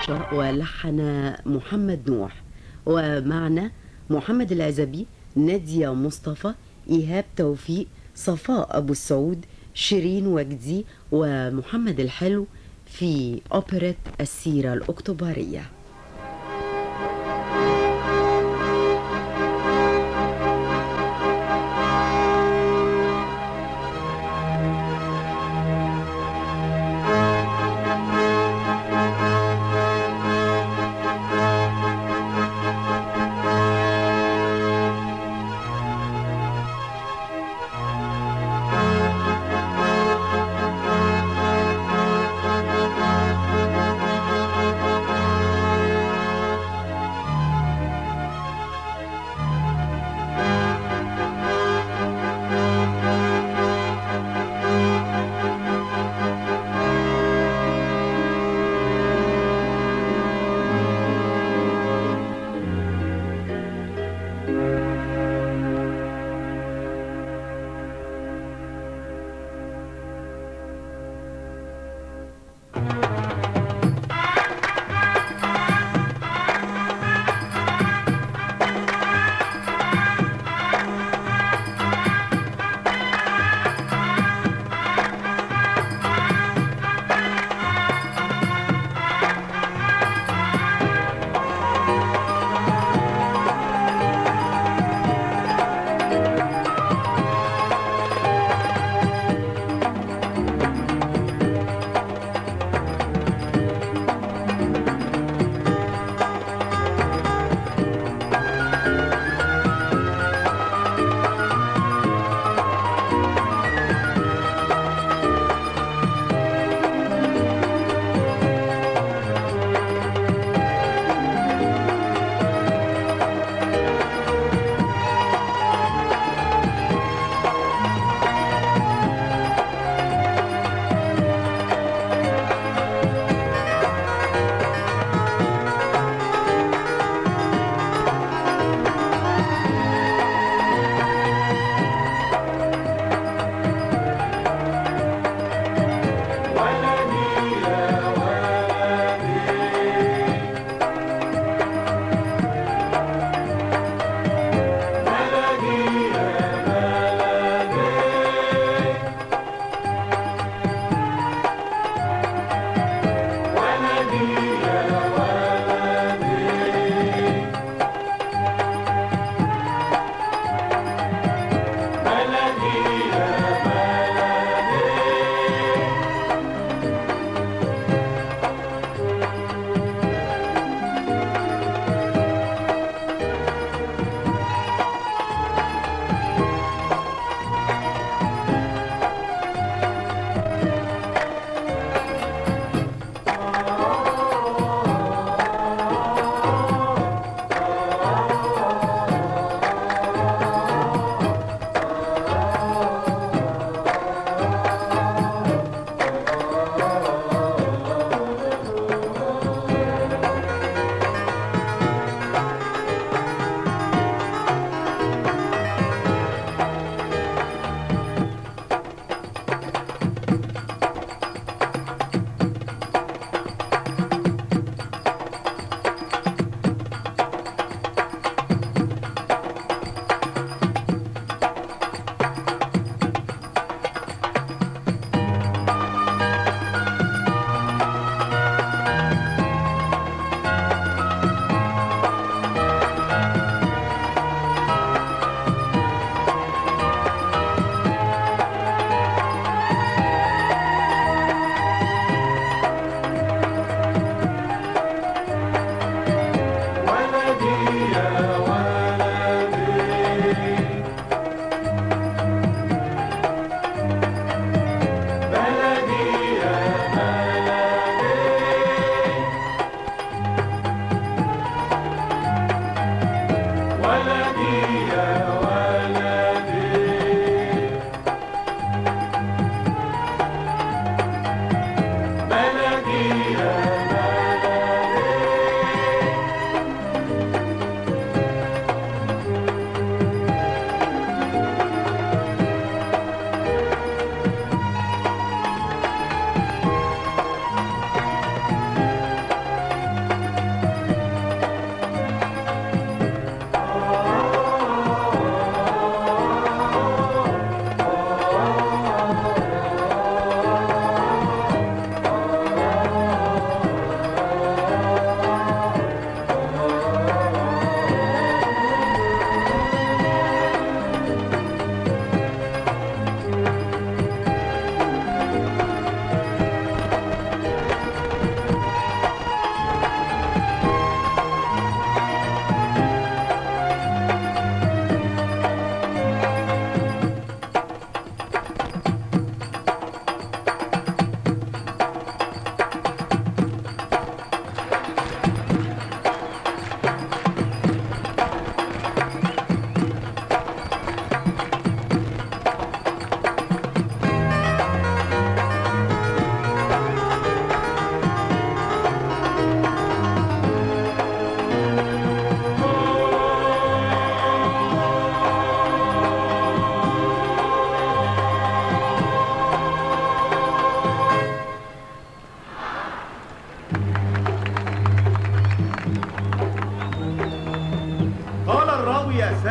الرشا ولحن محمد نوح ومعنا محمد العزبي نادية مصطفى إيهاب توفيق صفاء أبو السعود شيرين وجدي ومحمد الحلو في أوبرة السيرة الأكتوبرية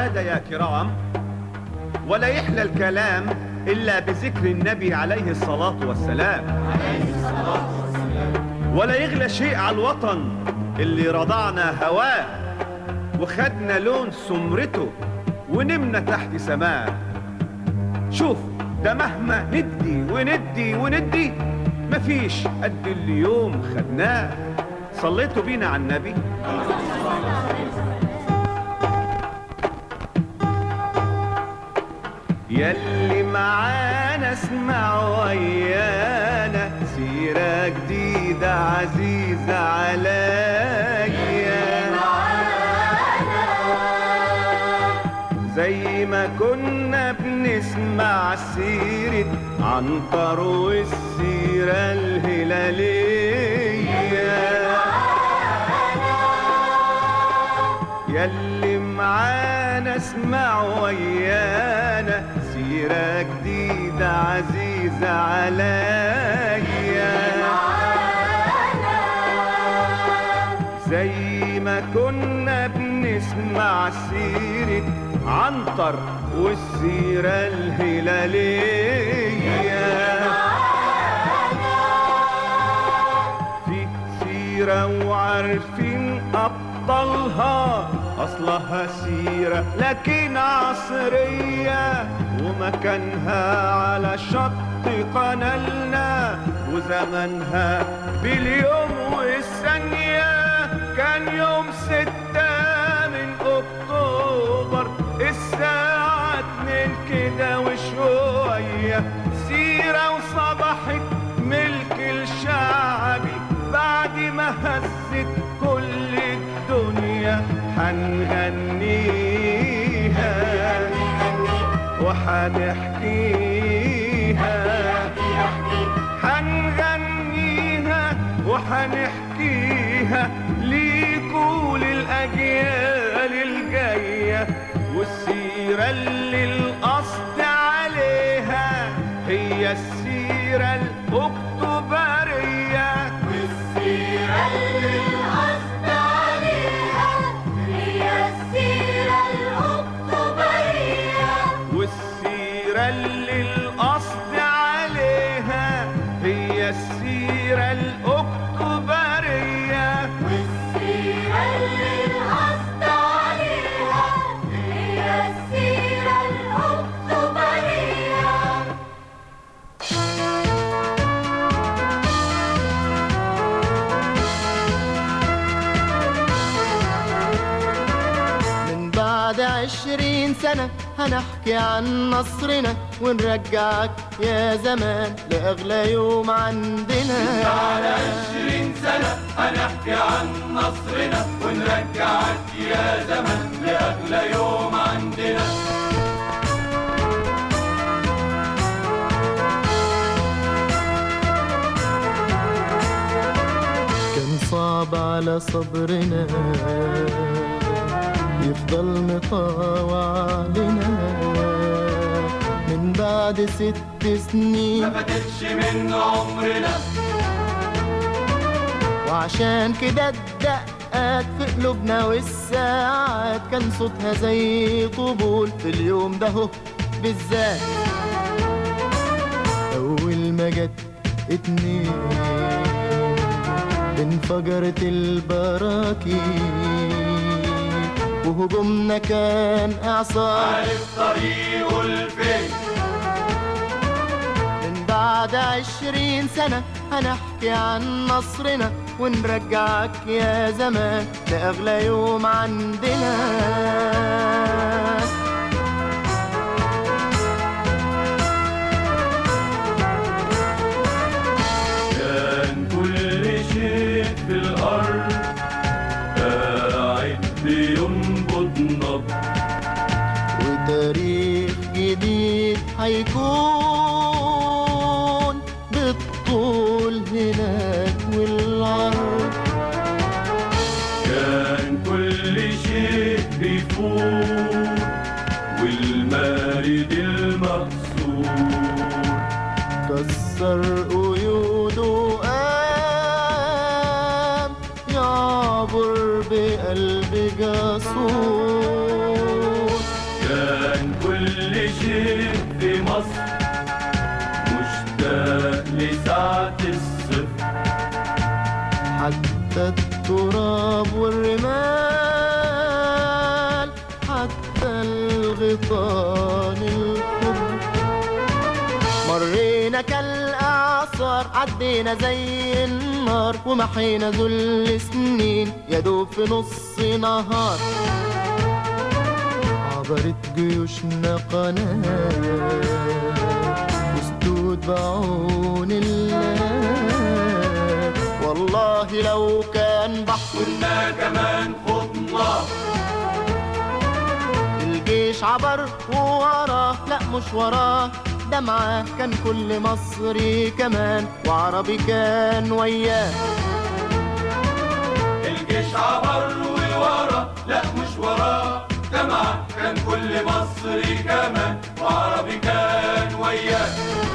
العادة يا كرام ولا يحلى الكلام إلا بذكر النبي عليه الصلاة والسلام ولا يغلى شيء على الوطن اللي رضعنا هواه وخدنا لون سمرته ونمنا تحت سماه شوف ده مهما ندي وندي وندي مفيش قد اليوم خدناه صليتوا بينا على النبي يلي معانا اسمع ويانا سيرة جديدة عزيزة عليا زي ما كنا بنسمع سيرة عنتر والسيرة الهلالية يلي معانا اسمع ويانا سيرة جديدة عزيزة عليا زي ما كنا بنسمع سيرة عنتر والسيرة الهلالية في سيرة وعارفين أبطالها أصلها سيرة لكن عصرية ومكانها على شط قنالنا وزمنها باليوم والثانية كان يوم ستة من أكتوبر الساعة اتنين كده وشوية سيرة وصبحت ملك الشعبي بعد ما هزت كل الدنيا هنغنيها وحنحكيها هنغنيها وحنحكيها ليكوا للأجيال الجاية والسيرة اللي القصد عليها هي السيرة الأكتوبرية والسيرة اللي القصد عليها هي السيرة الأكتوبرية والسيرة اللي القصد عليها هي السيرة الأكتوبرية والسيرة اللي القصد عليها هي السيرة الأكتوبرية من بعد عشرين سنة هنحكي عن نصرنا ونرجعك يا زمان لأغلى يوم عندنا على عشرين سنة هنحكي عن نصرنا ونرجعك يا زمن لأغلى يوم عندنا كان صعب على صبرنا يفضل مطاوع لنا من بعد ست سنين ما فاتتش من عمرنا وعشان كده الدقات في قلوبنا والساعات كان صوتها زي طبول في اليوم ده هو بالذات أول ما جت اتنين انفجرت البراكين وهجومنا كان إعصار عارف طريقه الفين من بعد عشرين سنة هنحكي عن نصرنا ونرجعك يا زمان لأغلى يوم عندنا كان كل شيء في الأرض قاعد بينبض نبض وتاريخ جديد هيكون بالطول هناك والعرض كان كل شيء بيفوت والمارد المكسور كسر قيوده قام يعبر بقلب جسور كان كل شيء في مصر مشتاق لساعة الصفر حتى التراب والرمال حتى الغيطان الخضر مرينا كالأعصار عدينا زي النار ومحينا ذل سنين يدوب في نص نهار عبرت جيوشنا قناة وسدود بعون الله والله لو كان بحر كنا كمان خضنا الجيش عبر ووراه لا مش وراه ده معاه كان كل مصري كمان وعربي كان وياه الجيش عبر وورا لا مش وراه جمع كان كل مصري كمان وعربي كان وياه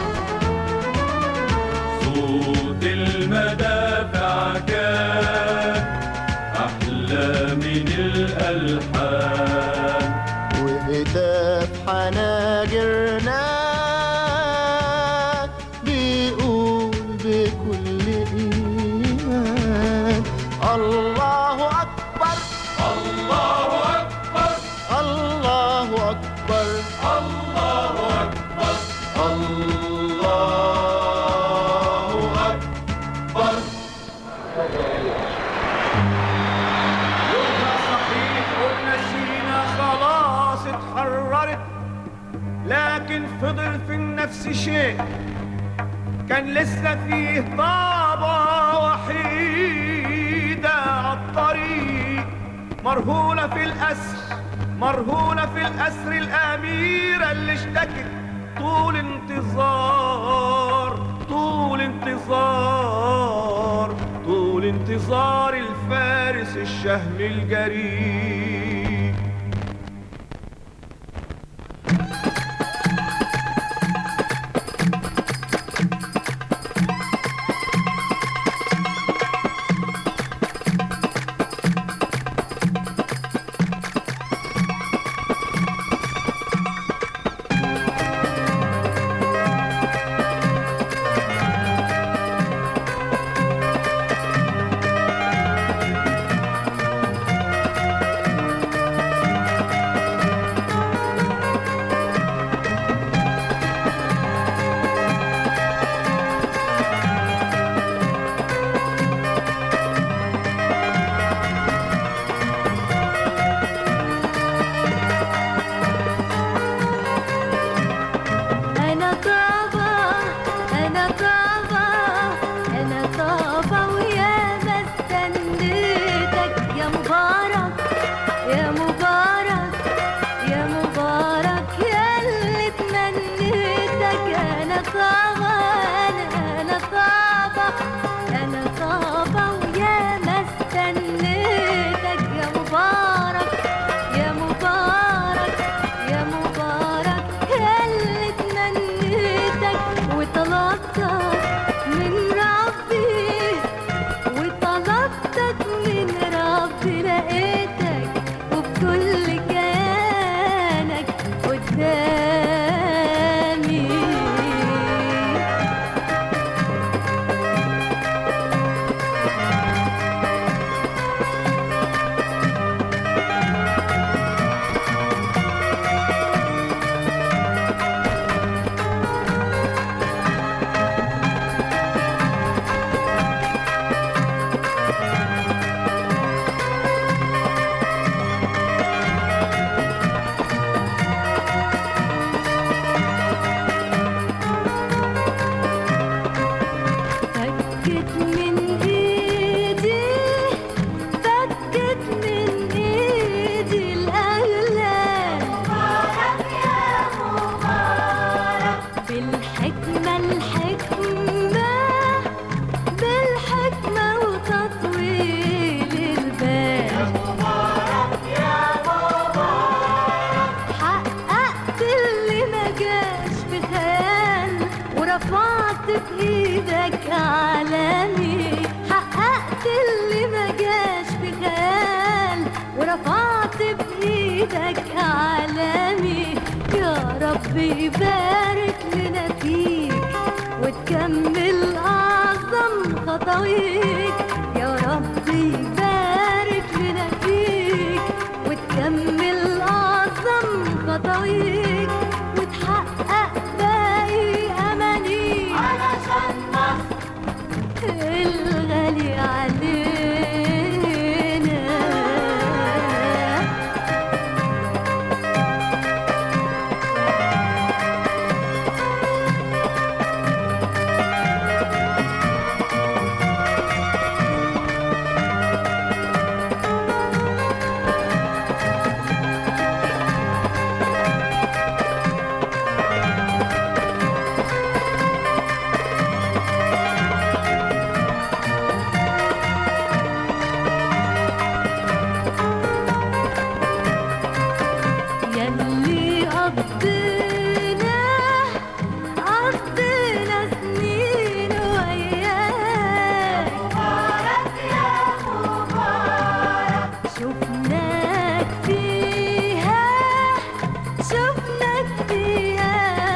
صوت المدافع كان أحلى من الألحان وهتاف حناجرنا بيقول بكل إيمان الله أكبر الله أكبر الله أكبر الله أكبر الله أكبر يومها صحيح قلنا سينا خلاص اتحررت لكن فضل في النفس شيء كان لسه فيه طابة وحيدة عالطريق مرهونة في الأسر مرهونة في الأسر الأميرة اللي اشتكت طول انتظار طول انتظار طول انتظار الفارس الشهم الجريء أنا طابة أنا طابة أنا طابة ويا ما استنيتك يا مبارك يا مبارك يا مبارك يا اللي تمنيتك أنا طابة أنا أنا طابة أنا طابة ويا ما استنيتك يا مبارك يا مبارك يا مبارك يا اللي تمنيتك وطلبتك من ربي وطلبتك من ربي لقيتك وبكل كيانك قدامي فكت من ايدي فكت من ايدي الاغلال مبارك يا مبارك بالحكمة الحكمة بالحكمة وتطويل البال حققت اللي ما جاش بخيال ورفعت بايدك عالمي حققت اللي ما جاش بخيال ورفعت بايدك عالمي رب يبارك لنا فيك وتكمل أعظم خطويك يا رب يبارك لنا فيك وتكمل أعظم خطويك وتحقق باقي أمانيك علشان مصر الغالي علينا يلي قضينا قضينا سنين وياك مبارك يا مبارك شفناك فيها شفناك فيها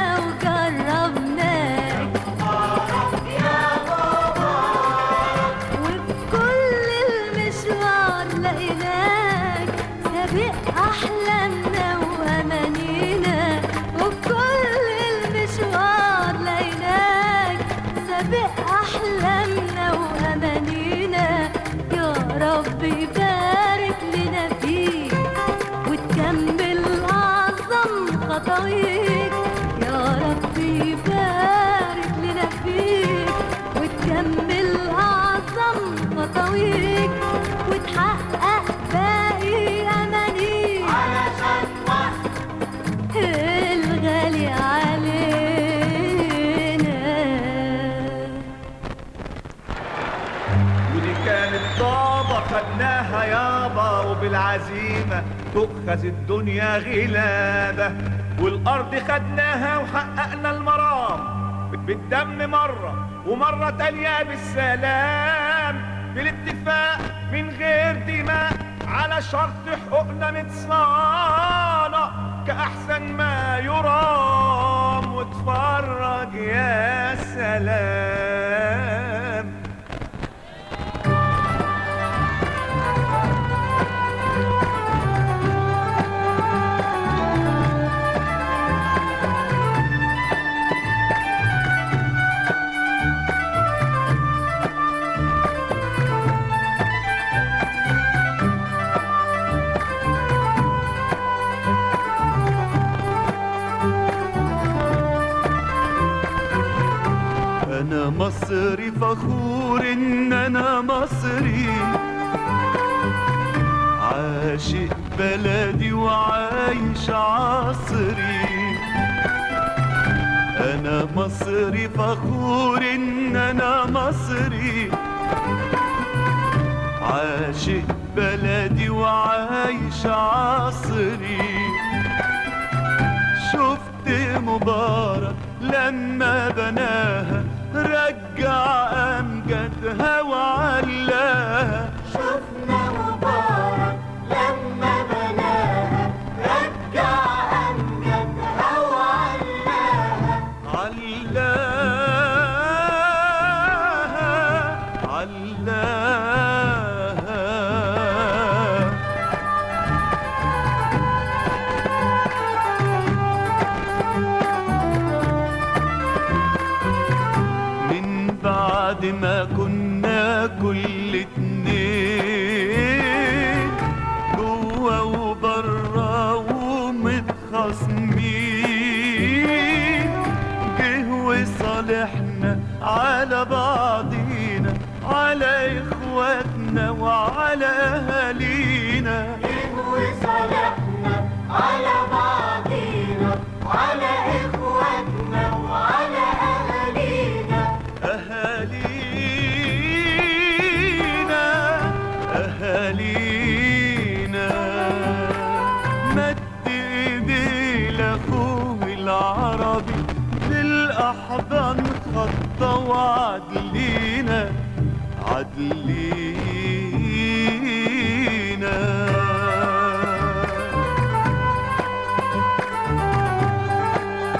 وجربناك مبارك يا مبارك وفي كل المشوار لقيناك سابق أحلامنا وأمانينا وفي كل المشوار لقيناك سابق أحلامنا وأمانينا يا رب يبارك لنا فيك وتكمل أعظم خطويك يا رب يبارك لنا فيك وتكمل أعظم خطويك وتحقق باقي أمانيك علشان مصر الغالي علينا ودي كانت طابة خدناها يابا وبالعزيمة تؤخذ الدنيا غلابة والأرض خدناها وحققنا المرام بالدم مرة ومرة تانية بالسلام بالاتفاق من غير دماء على شرط حقوقنا متصانة كأحسن ما يرام واتفرج يا سلام أنا مصري فخور إن أنا مصري عاشق بلدي وعايش عصري أنا مصري فخور إن أنا مصري عاشق بلدي وعايش عصري شفت مبارك لما بناها رجع أمجدها وعلاها شفنا مبارك لما بناها رجع أمجدها وعلاها علاها علاها من بعد ما كنا كل اتنين جوا وبرا ومتخاصمين جه وصالحنا على بعضينا على اخواتنا وعلى اهالينا وصالحنا على بعضينا على إخواتنا وعلى أهالينا أهالينا أهالينا مد إيدي لأخوه العربي للأحضان خطة وعدلينا عدلينا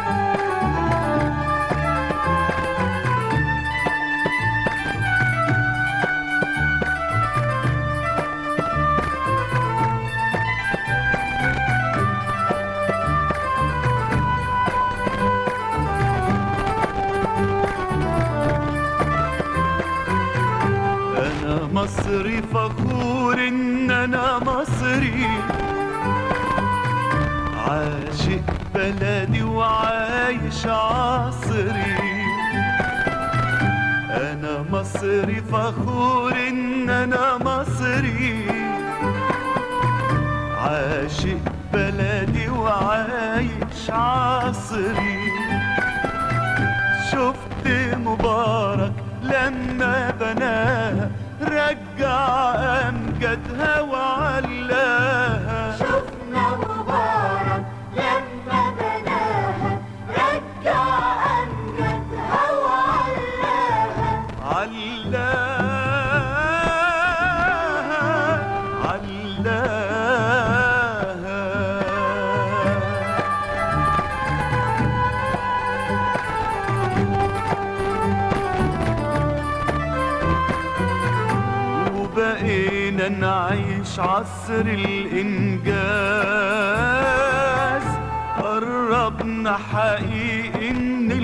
فخور ان انا مصري عاشق بلدي وعايش عصري انا مصري فخور ان انا مصري عاشق بلدي وعايش عصري شفت مبارك لما بناها رجع امجدها وعلاها شفنا مبارك لما بناها رجع أمجدها وعلاها علاها علاها وبقينا نعيش عصر الإنجاز قربنا حقيقي من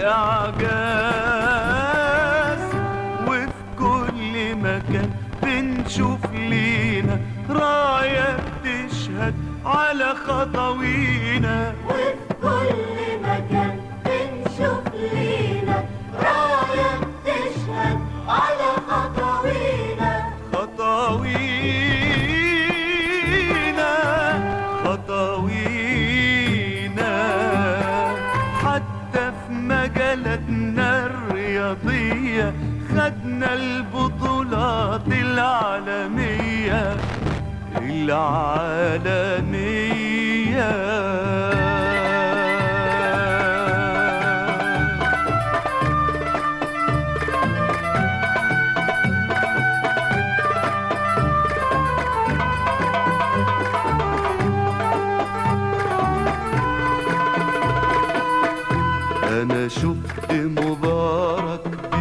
الإعجاز وفي كل مكان بنشوف لينا راية بتشهد على خطوينا وفي كل مكان بنشوف لينا راية بتشهد على خطوينا خطاوينا خطاوينا حتى في مجالاتنا الرياضية خدنا البطولات العالمية العالمية انا شفت مبارك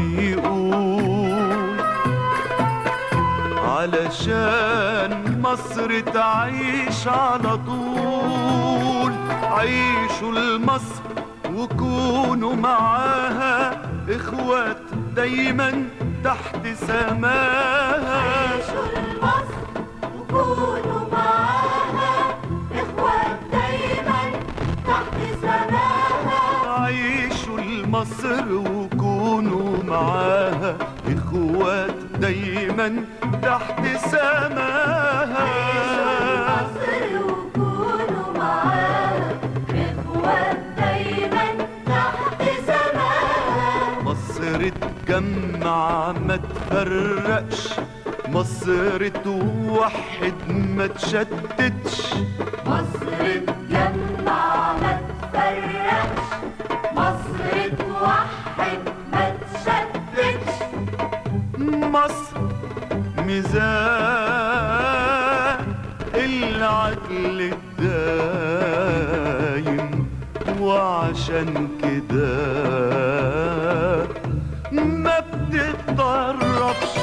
بيقول علشان مصر تعيش على طول عيشوا لمصر وكونوا معاها اخوات دايما تحت سماها عيشوا لمصر وكونوا معاها إخوات دايما تحت سماها عيشوا لمصر وكونوا معاها اخوات دايما تحت سماها مصر وكونوا معاها إخوات دايما تحت سماها مصر تجمع ما تفرقش مصر توحد ما تشتتش مصر تجمع ما تفرقش مصر توحد ما تشتتش مصر ميزان العدل الدايم وعشان كده ما بتتطرفش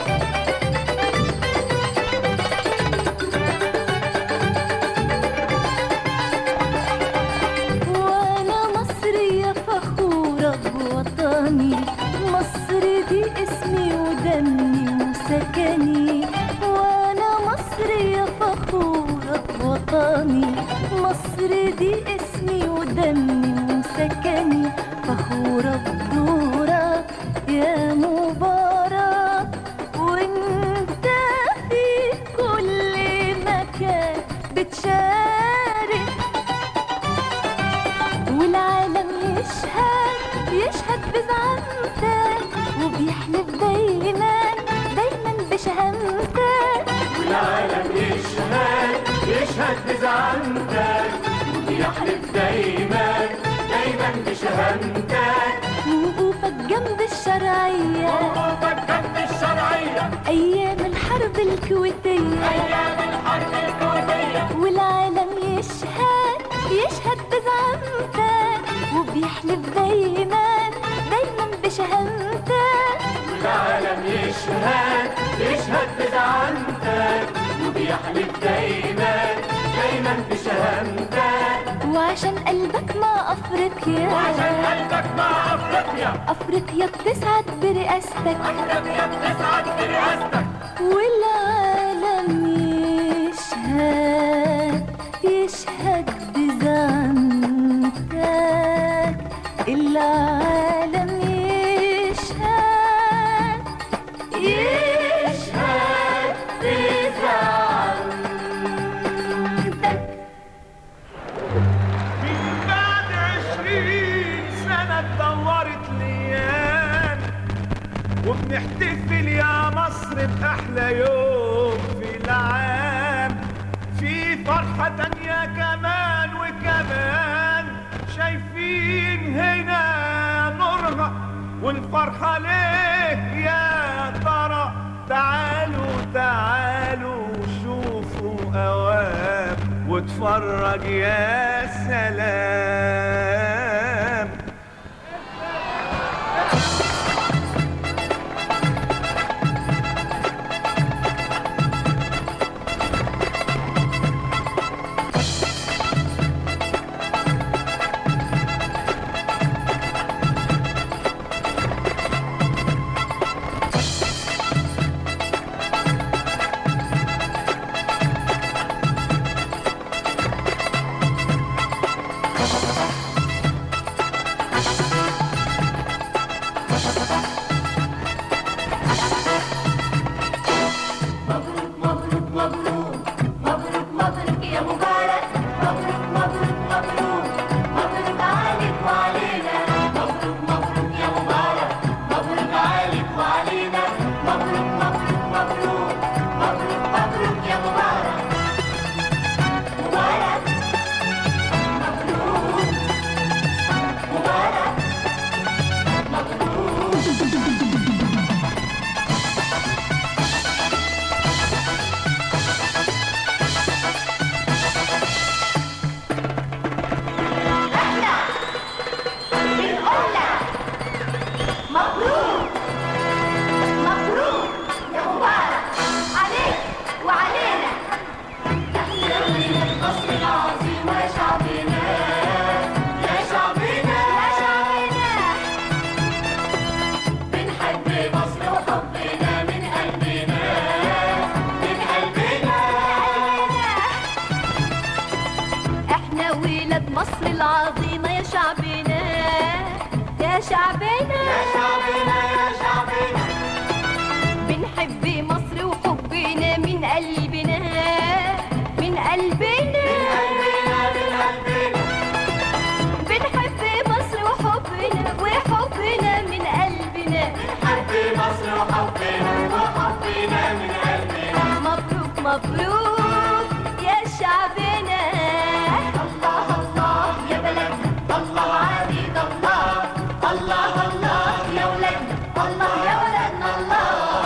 وانا مصرية فخورة بوطني مصر دي اسمي ودمي وسكني وانا مصرية فخورة بوطني مصر دي اسمي ودمي وسكني فخورة بدورك يا مبارك وانت في كل مكان بتشارك والعالم يشهد يشهد بزعمتك وبيحلف دايما دايما بشهامتك والعالم يشهد يشهد بزعمتك وبيحلف دايما دايما بشهامتك وقوفك جنب الشرعية وقوفك جنب الشرعية أيام الحرب الكويتية أيام الحرب الكويتية والعالم يشهد يشهد بزعمتك وبيحلف دايما دايما بشهامتك والعالم يشهد يشهد بزعمتك وبيحلف دايما دايما بشهامتك وعشان قلبك مع أفريقيا وعشان قلبك مع أفريقيا أفريقيا بتسعد برئاستك أفريقيا بتسعد برئاستك والعالم والعالم يشهد يشهد بزعمتك من بعد عشرين سنة اتطورت الأيام وبنحتفل يا مصر بأحلى يوم في العام في فرحة تانية كمان وكمان شايفين هنا نورها والفرحة ليه يا ترى تعالوا تعالوا شوفوا أوام واتفرج يا سلام مبروك مبروك مبروك مبروك مبروك يا مبارك مبروك مبروك مبروك مبروك عليك وعلينا مبروك مبروك يا مبارك مبروك عليك وعلينا مبروك مبروك مبروك مبروك مبروك يا مبارك مبارك مبروك مبارك مبروك احنا بنقول لك مبروك مبروك يا مبارك عليك وعلينا احنا ولاد مصر العظيمة يا شعبنا يا شعبنا يا شعبنا بنحب مصر وحبنا من قلبنا من قلبنا احنا ولاد مصر العظيمة يا شعبنا يا شعبنا يا شعبنا يا شعبنا بنحب مصر وحبنا من قلبنا من قلبنا قلبنا من قلبنا بنحب مصر وحبنا وحبنا من قلبنا حب مصر وحبنا وحبنا من قلبنا مبروك مبروك يا شعبنا الله الله يا بلدنا الله عليك الله الله الله يا ولدنا الله يا ولدنا الله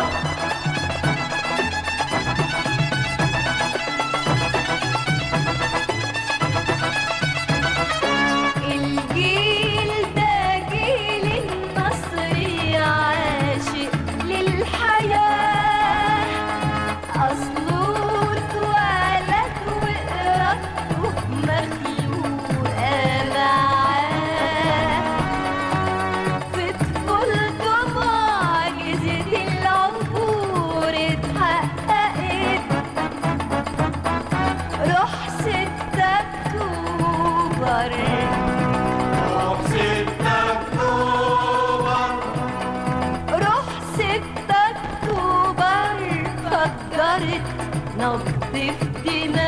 الجيل ده جيل النصر عاشق للحياة أصله اتولد وإرادته مخلوقة معاه في طفولته معجزة العبور اتحققت روح ستة أكتوبر روح ستة أكتوبر فجرت نبض في دماء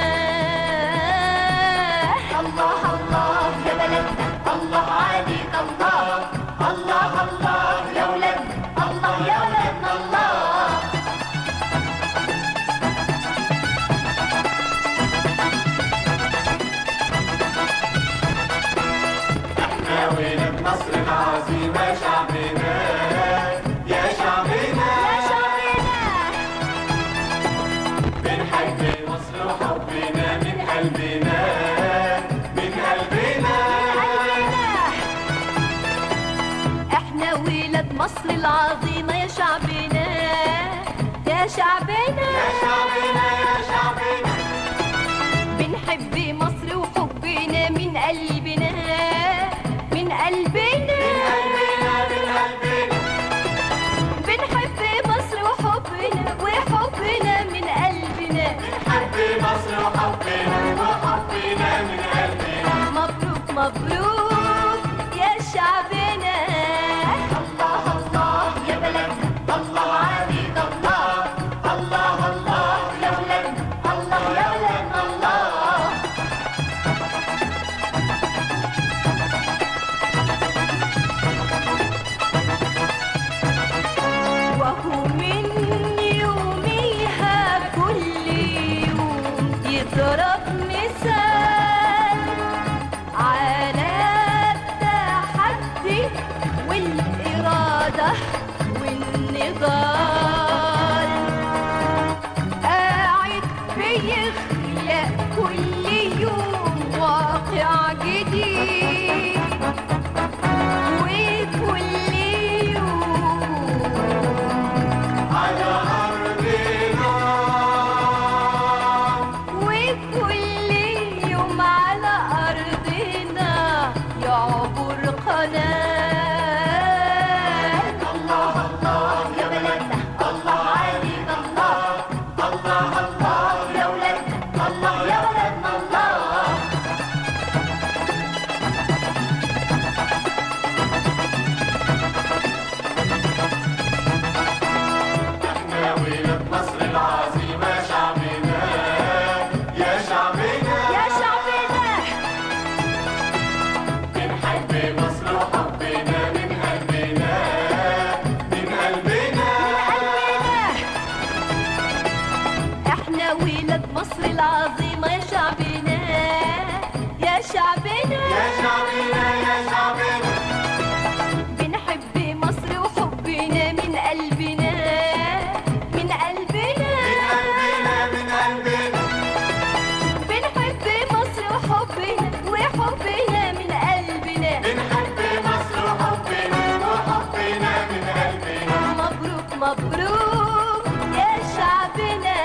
الله الله يا بلدنا الله عليك الله الله الله يا ولدنا الله يا ولدنا الله احنا ولاد مصر العظيمة يا شعبنا يا شعبنا يا شعبنا بنحب مصر وحبنا من قلبنا من قلبنا احنا ولاد مصر العظيمة يا شعبنا يا شعبنا يا شعبنا يا شعبنا بنحب مصر وحبنا من قلبنا من قلبنا قلبنا من قلبنا بنحب مصر وحبنا وحبنا من قلبنا حب مصر وحبنا وحبنا من قلبنا مبروك مبروك يا شعبنا أقرب مثال على التحدي والإرادة والنضال قاعد بيخلق كل يوم واقع جديد وكل يوم على أرضنا وكل يوم على أرضنا يعبر قناة الله الله يا بلدنا الله عليك الله الله الله يا ولادنا الله يا ولادنا الله احنا ولاد مصر العظيمة شعبنا يا شعبنا يا شعبنا بنحب مصر وحبنا من قلبنا من قلبنا احنا ولاد مصر العظيمة يا شعبنا يا شعبنا يا شعبنا يا شعبنا بنحب مصر وحبنا من قلبنا من قلبنا من قلبنا من قلبنا بنحب مصر وحبنا وحبنا من قلبنا بنحب مصر وحبنا وحبنا من قلبنا مبروك مبروك يا شعبنا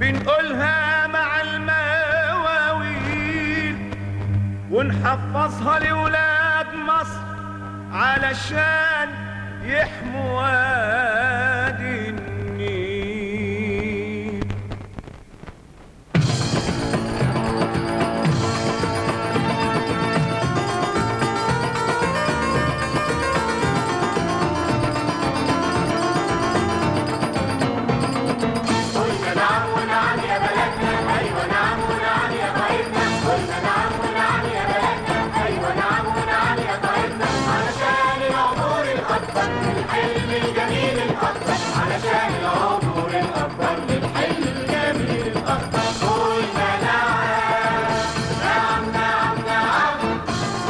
بنقولها مع المواويل ونحفظها لولاد مصر علشان يحموا وادي النيل قلنا نعم ونعم يا بلدنا أيوة نعم ونعم يا قائدنا قلنا نعم ونعم يا بلدنا أيوة نعم ونعم يا قائدنا علشان العبور الأكبر للحلم الجميل الأكبر علشان العبور الأكبر للحلم الجميل الأكبر قلنا نعم نعم نعم نعم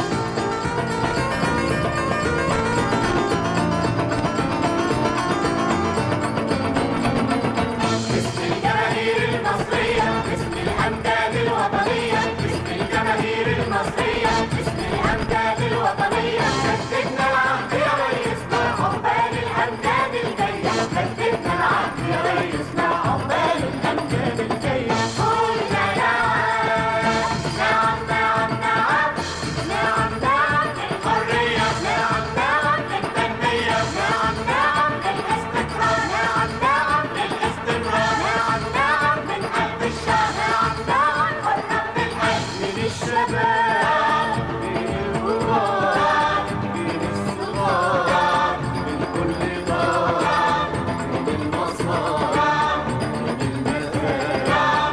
باسم الجماهير المصرية باسم الأمجاد الوطنية باسم الجماهير المصرية باسم الأمجاد الوطنية جددنا العهد يا ريسنا عقبال الأمجاد الجاية جددنا العهد يا ريسنا عقبال الأمجاد الجاية قلنا نعم نعم نعم نعم نعم نعم للحرية نعم نعم للتنمية نعم نعم للاستقرار نعم نعم للاستمرار نعم نعم من قلب الشعب نعم نعم قرب بالقلب من الشباب من الكبار من الصغار من كل دار من المصانع من المزارع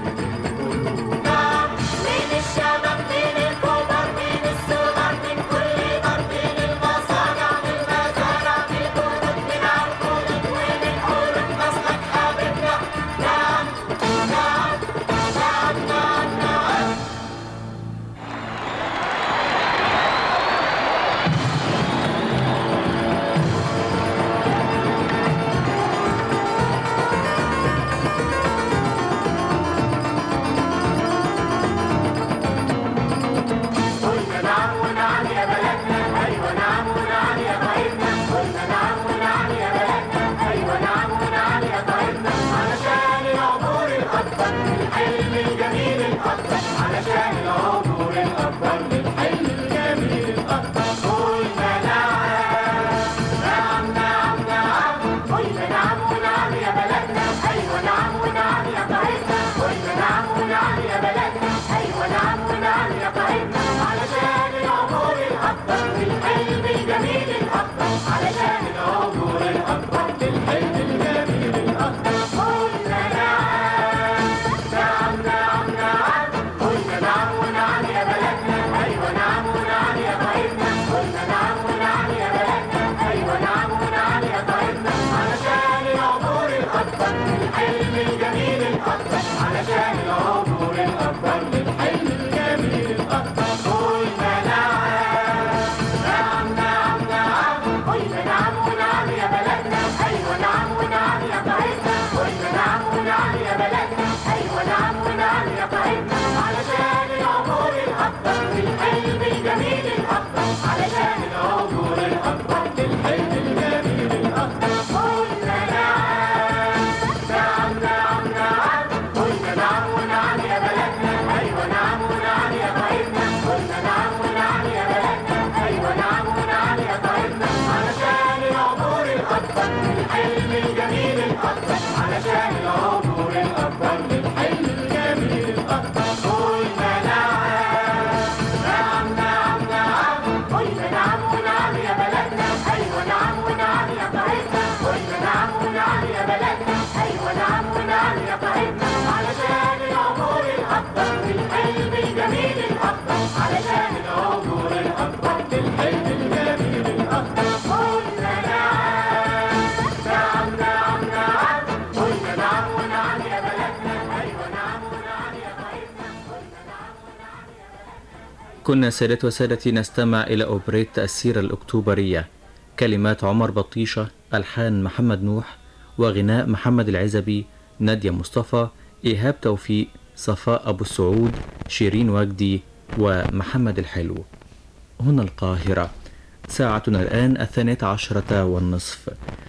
من الشباب من الكبار من الصغار من كل دار من المصانع من المزارع من البنوك من عالخدود ومن قلوب مصلك حبيبنا نعم نعم نعم نعم نعم قلنا نعم ونعم يا بلدنا أيوة نعم ونعم يا قائدنا قلنا نعم ونعم يا بلدنا أيوة نعم ونعم يا قائدنا علشان العبور الأكبر للحلم الجميل الأكبر علشان العبور الأكبر للحلم الجميل الأكبر قلنا نعم نعم نعم نعم قلنا نعم ونعم يا بلدنا أيوة نعم ونعم يا قائدنا قلنا نعم ونعم يا بلدنا أيوة نعم ونعم يا قائدنا علشان العبور الأكبر للحلم الجميل الأكبر علشان العبور الأكبر للحلم الجميل الأكبر قلنا نعم نعم نعم نعم قلنا نعم ونعم يا بلدنا أيوة نعم ونعم يا قائدنا قلنا نعم ونعم يا بلدنا أيوة نعم ونعم يا قائدنا علشان العبور الأكبر للحلم الجميل الأكبر علشان العبور الأكبر للحلم الجميل الأكبر قلنا نعم نعم نعم نعم قلنا نعم ونعم يا بلدنا أيوة نعم ونعم يا قائدنا قلنا نعم ونعم يا بلدنا أيوة نعم ونعم يا قائدنا علشان العبور الأكبر للحلم الجميل الأكبر علشان العبور الأكبر للحلم الجميل الأكبر قلنا نعم نعم نعم نعم قلنا نعم ونعم يا بلدنا أيوة نعم ونعم يا قائدنا قلنا نعم ونعم يا بلدنا أيوة نعم ونعم يا قائدنا علشان العبور الأكبر للحلم الجميل الأكبر علشان العبور الأكبر للحلم الجميل الأكبر قلنا نعم نعم نعم نعم قلنا نعم ونعم يا بلدنا أيوة نعم ونعم يا قائدنا قلنا نعم ونعم يا بلدنا أيوة نعم ونعم يا قائدنا علشان العبور الأكبر للحلم الجميل الأكبر علشان العبور الأكبر للحلم الجميل الأكبر قلنا نعم نعم نعم نعم قلنا نعم ونعم يا بلدنا أيوة نعم ونعم يا قائدنا قلنا نعم ونعم يا بلدنا كنا سادتي وسادتي نستمع إلى أوبريت السيرة الأكتوبرية كلمات عمر بطيشة ألحان محمد نوح وغناء محمد العزبي نادية مصطفى إيهاب توفيق صفاء أبو السعود شيرين وجدي ومحمد الحلو هنا القاهرة ساعتنا الآن الثانية عشرة والنصف